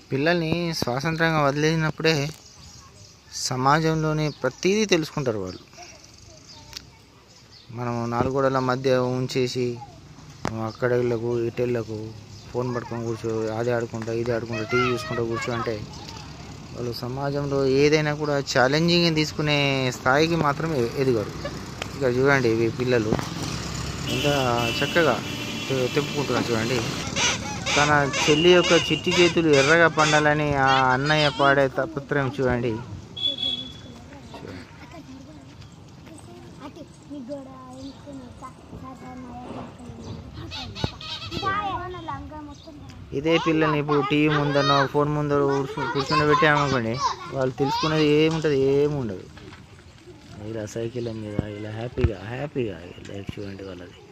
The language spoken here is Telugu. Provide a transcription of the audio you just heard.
పిల్లల్ని స్వాతంత్రంగా వదిలేసినప్పుడే సమాజంలోని ప్రతిదీ తెలుసుకుంటారు వాళ్ళు మనం నాలుగు గోడల మధ్య ఉంచేసి అక్కడకు ఇటెళ్ళకు ఫోన్ పట్టుకొని కూర్చో అది ఆడుకుంటా ఇది ఆడుకుంటా టీవీ చూసుకుంటా కూర్చో అంటే వాళ్ళు సమాజంలో ఏదైనా కూడా ఛాలెంజింగ్ తీసుకునే స్థాయికి మాత్రమే ఎదిగారు ఇక చూడండి ఇవి పిల్లలు ఎంత చక్కగా తె- తెప్పుకుంటున్నారు చూడండి తన చెల్లి యొక్క చిట్టి చేతులు ఎర్రగా పండాలని ఆ అన్నయ్య పాడే తపత్రయం చూడండి అటు నీ గోడ వేసుకుని లంగా మొత్తం ఇదే పిల్లల్ని ఇప్పుడు టీవీ ముందరనో ఫోన్ ముందర కూర్చు- కూర్చొని పెట్టామనుకోండి వాళ్ళు తెలుసుకునేది ఏముంటుంది ఏమి ఉండదు ఇలా సైకిల్ మీద ఇలా హ్యాపీగా హ్యాపీగా లైఫ్ చూడండి వాళ్ళది